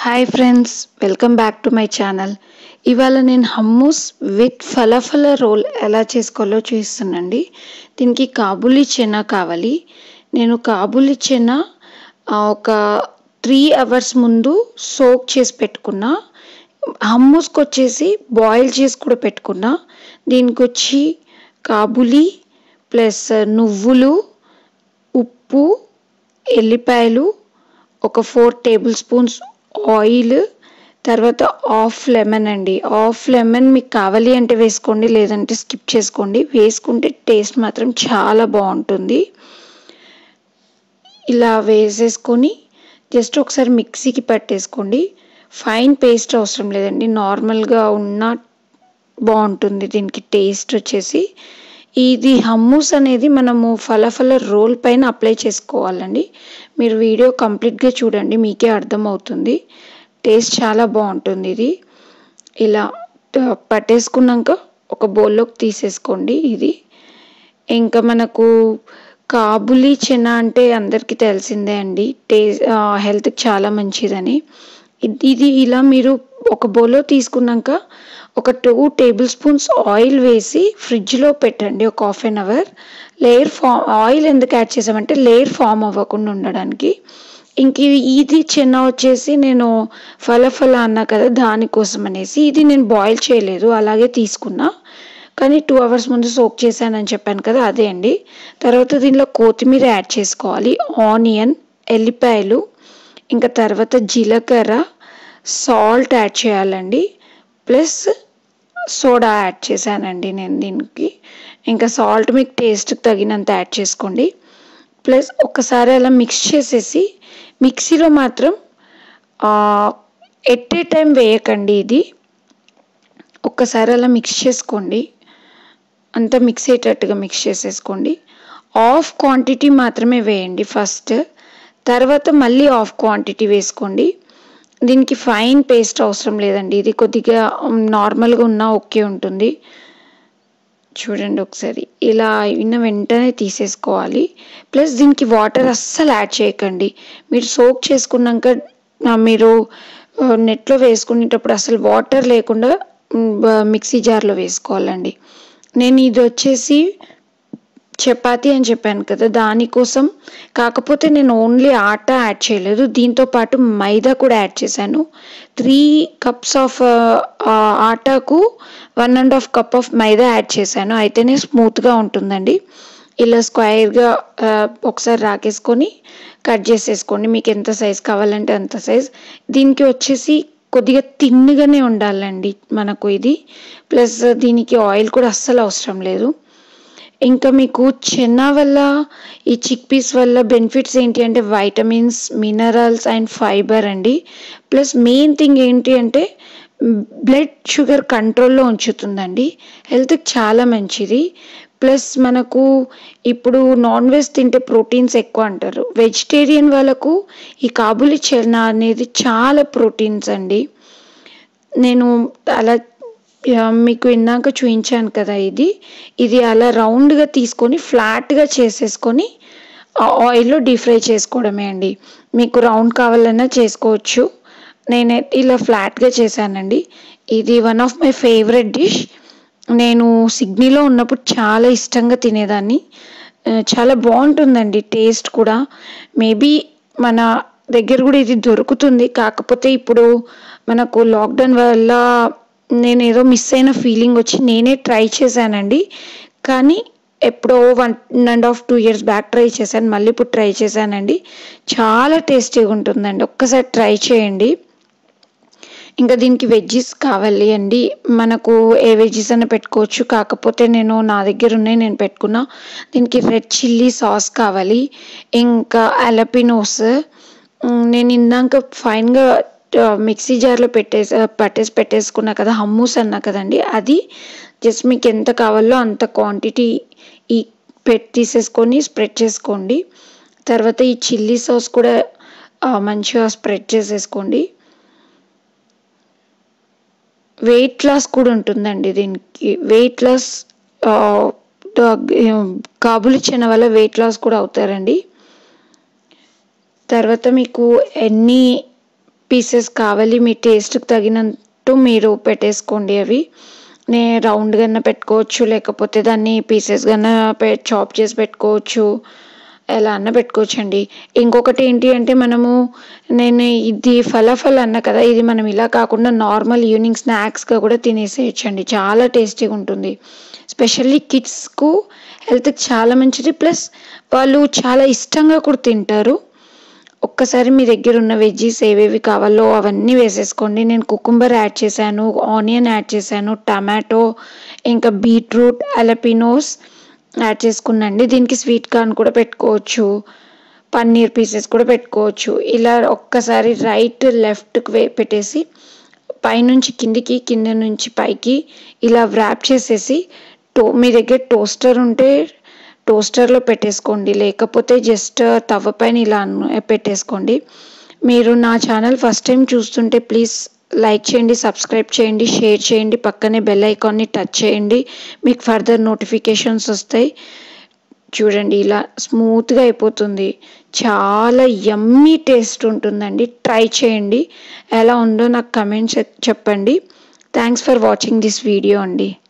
hi friends welcome back to my channel ఇవాళ నేను హమ్మూస్ with ఫలఫల role ఎలా చేసుకోవాలో చూపిస్తున్నాండి దీనికి కాబూలీ చెనా కావాలి నేను కాబూలీ చెనా ఆ, ఒక త్రీ అవర్స్ ముందు సోక్ చేసి పెట్టుకున్నా హమ్మూస్కి వచ్చేసి బాయిల్ చేసి కూడా పెట్టుకున్నా దీనికి వచ్చి కాబూలీ ప్లస్ నువ్వులు ఉప్పు ఎల్లిపాయలు ఒక ఫోర్ టేబుల్ స్పూన్స్ ఆయిల్ తర్వాత హాఫ్ లెమన్ అండి హాఫ్ లెమన్ మీకు కావాలి అంటే వేసుకోండి లేదంటే స్కిప్ చేసుకోండి వేసుకుంటే టేస్ట్ మాత్రం చాలా బాగుంటుంది ఇలా వేసేసుకొని జస్ట్ ఒకసారి మిక్సీకి పట్టేసుకోండి ఫైన్ పేస్ట్ అవసరం లేదండి నార్మల్గా ఉన్న బాగుంటుంది దీనికి టేస్ట్ వచ్చేసి ఇది హమ్మూస్ అనేది మనము ఫలఫల రోల్ పైన అప్లై చేసుకోవాలండి మీరు వీడియో కంప్లీట్గా చూడండి మీకే అర్థమవుతుంది టేస్ట్ చాలా బాగుంటుంది ఇది ఇలా ట- పట్టేసుకున్నాక ఒక బౌల్లోకి తీసేసుకోండి ఇది ఇంకా మనకు కాబులి చెనా అంటే అందరికీ తెలిసిందే అండి టే హెల్త్కి చాలా మంచిదని ఇది ఇది ఇలా మీరు ఒక బౌల్లో తీసుకున్నాక ఒక టూ టేబుల్ స్పూన్స్ ఆయిల్ వేసి ఫ్రిడ్జ్లో పెట్టండి ఒక half an hour layer form oil ఎందుకు యాడ్ చేసామంటే లేయర్ ఫామ్ అవ్వకుండా ఉండడానికి ఇంక ఇవి- ఇది చెన్న వచ్చేసి నేను ఫలఫల అన్నా కదా దానికోసం అనేసి ఇది నేను బాయిల్ చేయలేదు అలాగే తీసుకున్నా కానీ టూ అవర్స్ ముందు సోక్ చేశానని చెప్పాను కదా అదే అండి తర్వాత దీనిలో కొత్తిమీర యాడ్ చేసుకోవాలి ఆనియన్ ఎల్లిపాయలు ఇంకా తర్వాత జీలకర్ర సాల్ట్ యాడ్ చేయాలండి ప్లస్ సోడా యాడ్ చేశానండి నేను దీనికి ఇంకా సాల్ట్ మీకు టేస్ట్కి తగినంత యాడ్ చేసుకోండి ప్లస్ ఒక్కసారి అలా మిక్స్ చేసేసి మిక్సీలో మాత్రం ఎట్ ఏ టైం వేయకండి ఇది ఒక్కసారి అలా మిక్స్ చేసుకోండి అంతా మిక్స్ అయ్యేటట్టుగా మిక్స్ చేసేసుకోండి ఆఫ్ క్వాంటిటీ మాత్రమే వేయండి ఫస్ట్ తర్వాత మళ్ళీ ఆఫ్ క్వాంటిటీ వేసుకోండి దీనికి ఫైన్ పేస్ట్ అవసరం లేదండి ఇది కొద్దిగా నార్మల్గా ఉన్నా ఓకే ఉంటుంది చూడండి ఒకసారి ఇలా అయిన వెంటనే తీసేసుకోవాలి ప్లస్ దీనికి వాటర్ అస్సలు యాడ్ చేయకండి మీరు సోక్ చేసుకున్నాక ఆ, మీరు ఆ, నెట్లో వేసుకునేటప్పుడు అసలు వాటర్ లేకుండా మ్, బ- మిక్సీ జార్లో వేసుకోవాలండి నేను ఇది వచ్చేసి చపాతీ అని చెప్పాను కదా దానికోసం కాకపోతే నేను ఓన్లీ ఆటా యాడ్ చేయలేదు దీంతో పాటు మైదా కూడా యాడ్ చేశాను త్రీ కప్స్ ఆఫ్ ఆటాకు one and half cup of maida add చేశాను అయితేనే స్మూత్గా ఉంటుందండి ఇలా స్క్వైర్గా ఒకసారి రాకేసుకొని కట్ చేసేసుకోండి మీకు ఎంత సైజ్ కావాలంటే అంత సైజ్ దీనికి వచ్చేసి కొద్దిగా తిన్నుగానే ఉండాలండి మనకు ఇది ప్లస్ దీనికి ఆయిల్ కూడా అస్సలు అవసరం లేదు ఇంకా మీకు చెన్నా వల్ల ఈ చిక్ పీస్ వల్ల బెనిఫిట్స్ ఏంటి అంటే వైటమిన్స్ మినరల్స్ అండ్ ఫైబర్ అండి ప్లస్ మెయిన్ థింగ్ ఏంటి అంటే బ్లడ్ షుగర్ కంట్రోల్లో ఉంచుతుందండి హెల్త్కి చాలా మంచిది ప్లస్ మనకు ఇప్పుడు నాన్ వెజ్ తింటే ప్రోటీన్స్ ఎక్కువ అంటారు వెజిటేరియన్ వాళ్ళకు ఈ కాబులి చెన్నా అనేది చాలా ప్రోటీన్స్ అండి నేను అలా ఆ, మీకు ఇందాక చూపించాను కదా ఇది ఇది అలా రౌండ్గా తీసుకొని ఫ్లాట్గా చేసేసుకొని ఆ ఆయిల్లో డీప్ ఫ్రై చేసుకోవడమే అండి మీకు రౌండ్ కావాలన్నా చేసుకోవచ్చు నేను ఇలా ఫ్లాట్గా చేశానండి ఇది one of my favourite dish నేను సిడ్నీలో ఉన్నప్పుడు చాలా ఇష్టంగా తినేదాన్ని ఆ, చాలా బాగుంటుందండి టేస్ట్ కూడా మేబీ మన దగ్గర కూడా ఇది దొరుకుతుంది కాకపోతే ఇప్పుడు మనకు లాక్డౌన్ వల్ల నేను ఏదో మిస్ అయిన ఫీలింగ్ వచ్చి నేనే ట్రై చేశానండి కానీ ఎప్పుడో one and half two years back try చేశాను మళ్ళీ ఇప్పుడు ట్రై చేశానండి చాలా టేస్టీగా ఉంటుందండి ఒక్కసారి ట్రై చేయండి ఇంకా దీనికి వెజ్జెస్ కావాలి అండి మనకు ఏ వెజ్జెస్ అయినా పెట్టుకోవచ్చు కాకపోతే నేను నా దగ్గర ఉన్నాయి నేను పెట్టుకున్నా దీనికి రెడ్ చిల్లీ సాస్ కావాలి ఇంకా అలపినోస్ నేను ఇందాక ఫైన్గా ఆ, మిక్సీ జార్లో పెట్టేసి పట్టేసి పెట్టేసుకున్నా కదా హమ్మూస్ అన్నా కదండి అది జస్ట్ మీకు ఎంత కావాలో అంత క్వాంటిటీ ఈ పెట్టి తీసేసుకొని స్ప్రెడ్ చేసుకోండి తర్వాత ఈ చిల్లీ సాస్ కూడా ఆ, మంచిగా స్ప్రెడ్ చేసేసుకోండి వెయిట్ లాస్ కూడా ఉంటుందండి దీనికి వెయిట్ లాస్ కాబులి చెన్న వల్ల వెయిట్ లాస్ కూడా అవుతారండి తర్వాత మీకు ఎన్ని పీసెస్ కావాలి మీ టేస్ట్కి తగినట్టు మీరు పెట్టేసుకోండి అవి నే రౌండ్ కన్నా పెట్టుకోవచ్చు లేకపోతే దాన్ని పీసెస్ కన్నా చాప్ చేసి పెట్టుకోవచ్చు ఎలా అన్న పెట్టుకోవచ్చు అండి ఇంకొకటి ఏంటి అంటే మనము నేను ఇది ఫలాఫల్ అన్న కదా ఇది మనం ఇలా కాకుండా నార్మల్ ఈవినింగ్ స్నాక్స్గా కూడా తినేసేయచ్చు అండి చాలా టేస్టీగా ఉంటుంది స్పెషల్లీ కిడ్స్కు హెల్త్కి చాలా మంచిది ప్లస్ వాళ్ళు చాలా ఇష్టంగా కూడా తింటారు ఒక్కసారి మీ దగ్గర ఉన్న వెజ్జీస్ ఏవేవి కావాలో అవన్నీ వేసేసుకోండి నేను కుకుంబర్ యాడ్ చేశాను ఆనియన్ యాడ్ చేశాను టమాటో ఇంకా బీట్రూట్ అలపినోస్ యాడ్ చేసుకున్నాండి దీనికి స్వీట్ కార్న్ కూడా పెట్టుకోవచ్చు పన్నీర్ పీసెస్ కూడా పెట్టుకోవచ్చు ఇలా ఒక్కసారి రైట్ లెఫ్ట్కి వే పెట్టేసి పైనుంచి కిందికి కింద నుంచి పైకి ఇలా వ్రాప్ చేసేసి టో మీ దగ్గర టోస్టర్ ఉంటే టోస్టర్లో పెట్టేసుకోండి లేకపోతే జస్ట్ తవ్వ పైన ఇలా పెట్టేసుకోండి మీరు నా ఛానల్ ఫస్ట్ టైం చూస్తుంటే ప్లీజ్ లైక్ చేయండి సబ్స్క్రైబ్ చేయండి షేర్ చేయండి పక్కనే బెల్ ఐకాన్ని టచ్ చేయండి మీకు ఫర్దర్ నోటిఫికేషన్స్ వస్తాయి చూడండి ఇలా స్మూత్గా అయిపోతుంది చాలా యమ్మీ టేస్ట్ ఉంటుందండి ట్రై చేయండి ఎలా ఉందో నాకు కమెంట్స్ చెప్పండి thanks for watching this video అండి